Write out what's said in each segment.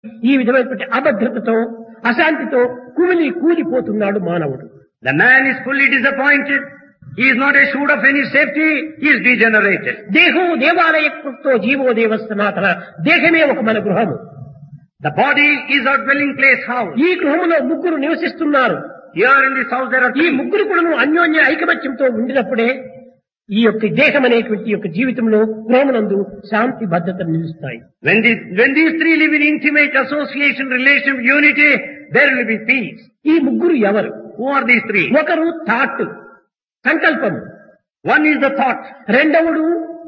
ఈ విధమైనటువంటి అభద్రతతో అశాంతితో కుమిలి కూలిపోతున్నాడు మానవుడు The man is fully disappointed. He is not assured of any safety. He is degenerated. దేహం దేవాలయకృతో జీవో దేవ సనాతన దేహమే ఒక మన గృహము The body is our dwelling place house. ఈ గృహములో ముగ్గురు నివసిస్తున్నారు Here in this house there are ఈ three. ముగ్గురు కూడా అన్యోన్య ఐకమత్యంతో ఉండినప్పుడే ఈ యొక్క దేహం అనేటువంటి యొక్క జీవితంలో గృహమునందు శాంతి భద్రతలు నిలుస్తాయి When, the, when these three live in intimate association, relation, unity, there will be peace. ఈ ముగ్గురు ఎవరు Who are these three? ఒకరు థాట్ సంకల్పం One is the thought. రెండవడు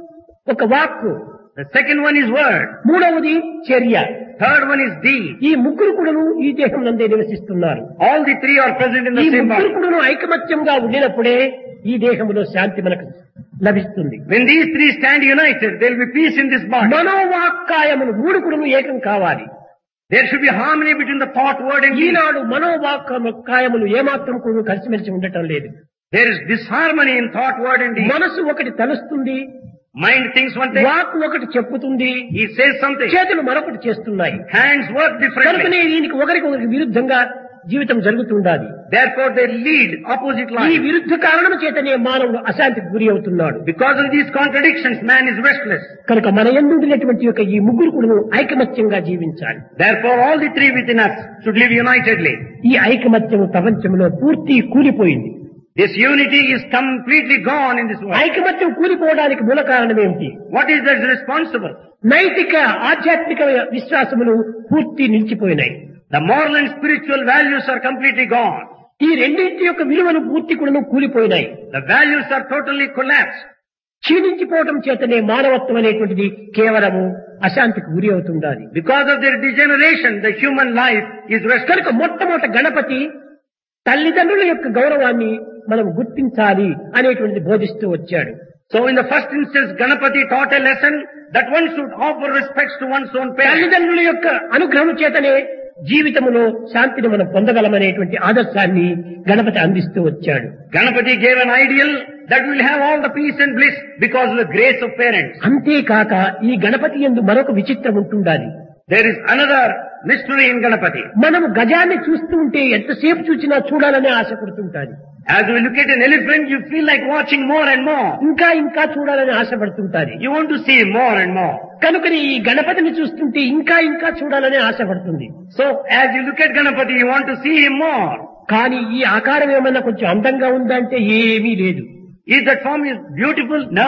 ఒక వాక్కు The second one is word. మూడవది చర్య Third one is deed. ఈ ముగ్గురు కూడాను ఈ దేహం నందే నివసిస్తున్నారు All the three are present in ఈ the same ముగ్గురు body. కూడాను ఐకమత్యంగా ఉండినప్పుడే ఈ దేహంలో శాంతి మనకు లభిస్తుంది When ththese three stand united, there will be peace in this body. మనోవాక్కాయములు మూడు కూడాను ఏకం కావాలి There should be harmony between the thought, word and deed. ఈనాడు మనోవాక్కాయములు ఏమాత్రం కూడా కలిసిమెలిసి ఉండటం లేదు There is disharmony in thought, word and deed. మనసు ఒకటి తలుస్తుంది Mind thinks one thing, వాక్ ఒకటి చెప్పుతుంది he says something. చేతులు మరొకటి చేస్తున్నాయి Hands work differently. కనుకనే దీనికి ఒకరికి ఒకరికి విరుద్ధంగా జీవితం జరుగుతుండాలి Therefore they lead opposite ఈ lines. విరుద్ధ కారణం చేతనే మానవుడు అశాంతికి గురి అవుతున్నాడు Because of these contradictions, man is restless. కనుక మన ఎందుండినటువంటి యొక్క ఈ ముగ్గురు కూడా ఐకమత్యంగా జీవించాలి Therefore all the three within us should live unitedly. ఈ ఐకమత్యం ప్రపంచంలో పూర్తి కూలిపోయింది This unity is completely gone in this world. ఐకమత్యం కూలిపోవడానికి మూల కారణం ఏమిటి What is that responsible? నైతిక ఆధ్యాత్మిక విశ్వాసములు పూర్తి నిలిచిపోయినాయి The moral and spiritual values are completely gone. ఈ రెండింటి యొక్క విలువలు పూర్తి కూడా కూలిపోయినాయి The values are totally collapsed. క్షీణించిపోవటం చేతనే మానవత్వం అనేటువంటిది కేవలము అశాంతికి గురి అవుతుండాలి Because of their degeneration, the human life is restless. కనుక మొట్టమొదట గణపతి తల్లిదండ్రుల యొక్క గౌరవాన్ని మనం గుర్తించాలి అనేటువంటిది బోధిస్తూ వచ్చాడు So in the first instance, Ganapati taught a lesson that one should offer respects to one's own parents. తల్లిదండ్రుల యొక్క అనుగ్రహం చేతనే జీవితములో శాంతిని మనం పొందగలమనేటువంటి ఆదర్శాన్ని గణపతి అందిస్తూ వచ్చాడు Ganapati gave an ideal that will have all the peace and bliss because of the grace of parents. అంతేకాక ఈ గణపతి ఎందు మరొక విచిత్రం ఉంటుండాలి There is another mystery in Ganapati. మనము గజాన్ని చూస్తూ ఉంటే ఎంతసేపు చూసినా చూడాలనే ఆశ పడుతుంటాది As we look at an elephant, you feel like watching more and more. ఇంకా ఇంకా చూడాలని ఆశపడుతుంటాది You want to see more and more. కనుకని ఈ గణపతిని చూస్తుంటే ఇంకా ఇంకా చూడాలని ఆశపడుతుంది So as you look at Ganapati, you want to see him more. కానీ ఈ ఆకారం ఏమన్నా కొంచెం అందంగా ఉందంటే ఏమీ లేదు Is that form is beautiful? No.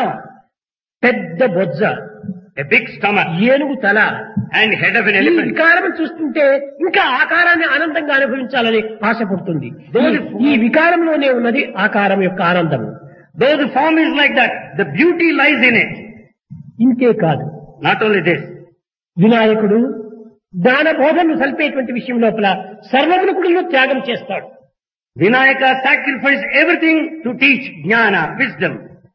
పెద్ద బొజ్జ A big stomach ఏనుగు తల and head of an ఈ elephant. వికారం చూస్తుంటే ఇంకా ఆకారాన్ని ఆనందంగా అనుభవించాలని ఆశపడుతుంది ఈ- ఈ వికారంలోనే ఉన్నది ఆకారం యొక్క ఆనందము Though the form is like that, the beauty lies in it. ఇంతే కాదు Not only this, వినాయకుడు దాన బోధనలు సల్పేటువంటి విషయం లోపల సర్వమును కూడా త్యాగం చేస్తాడు Vinayaka sacrificed everything to teach jnana, wisdom.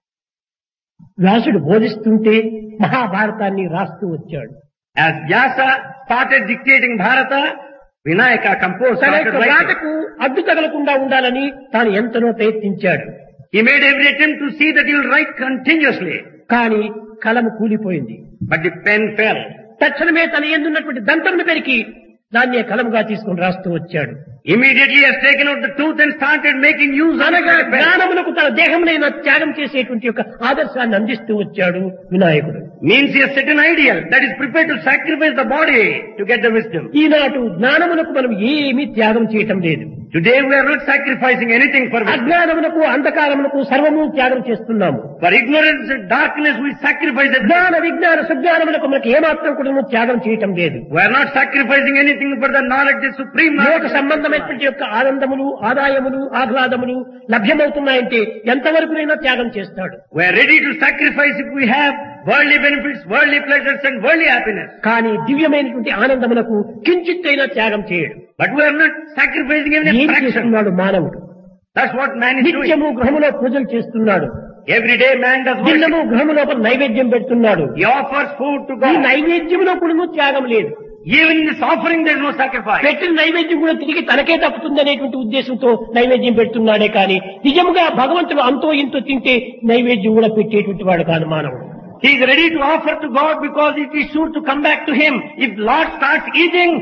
వ్యాసుడు బోధిస్తుంటే మహాభారతాన్ని రాస్తూ వచ్చాడు As Vyasa started dictating Bharata, Vinayaka composed, తన started యొక్క writing. రాటకు అడ్డు తగలకుండా ఉండాలని తాను ఎంతనో ప్రయత్నించాడు He made every attempt to see that he will write continuously, కానీ కలము కూలిపోయింది but the pen fell. తక్షణమే తన ఎందున్నటువంటి దంతమును పెరికి దాన్నే కలముగా తీసుకుని రాస్తూ వచ్చాడు Immediately he has taken out the tooth and started making use of అనగా the pen. జ్ఞానమునకు తన దేహమునైన త్యాగం చేసేటువంటి యొక్క ఆదర్శాన్ని అందిస్తూ వచ్చాడు వినాయకుడు Means he has set an ideal that is prepared to sacrifice the body to get the wisdom. ఈనాడు జ్ఞానమునకు మనం ఏమీ త్యాగం చేయటం లేదు Today we are not sacrificing anything for wisdom. అజ్ఞానమునకు అంధకారమునకు సర్వము త్యాగం చేస్తున్నాము For ignorance and darkness we sacrifice it. జ్ఞాన విజ్ఞాన సుజ్ఞానములకు మనకు ఏమాత్రం కూడా త్యాగం చేయటం లేదు We are not sacrificing anything for the knowledge, the supreme లోక knowledge. సంబంధమైనటువంటి యొక్క ఆనందములు ఆదాయములు ఆహ్లాదములు లభ్యమవుతున్నాయంటే ఎంతవరకునైనా త్యాగం చేస్తాడు We are ready to sacrifice if we have worldly benefits, worldly pleasures and worldly happiness. కానీ దివ్యమైనటువంటి ఆనందమునకు కించిత్తైనా త్యాగం చేయడు But we are not sacrificing even ఏం a fraction. చేస్తున్నాడు మానవుడు That's what man is doing. నిత్యము గృహములో పూజలు చేస్తున్నాడు Every day man does దినము worship. గృహము లోపల నైవేద్యం పెడుతున్నాడు He offers food to ఈ God. నైవేద్యములో కూడా త్యాగం లేదు Even in this offering there is no sacrifice. పెట్టిన నైవేద్యం కూడా తిరిగి తనకే తప్పుతుంది అనేటువంటి ఉద్దేశంతో నైవేద్యం పెడుతున్నాడే కానీ నిజముగా భగవంతుడు అంతో ఇంతో తింటే నైవేద్యం కూడా పెట్టేటువంటి వాడు కాదు మానవుడు He is ready to offer to God because it is sure to come back to him. If Lord starts eating,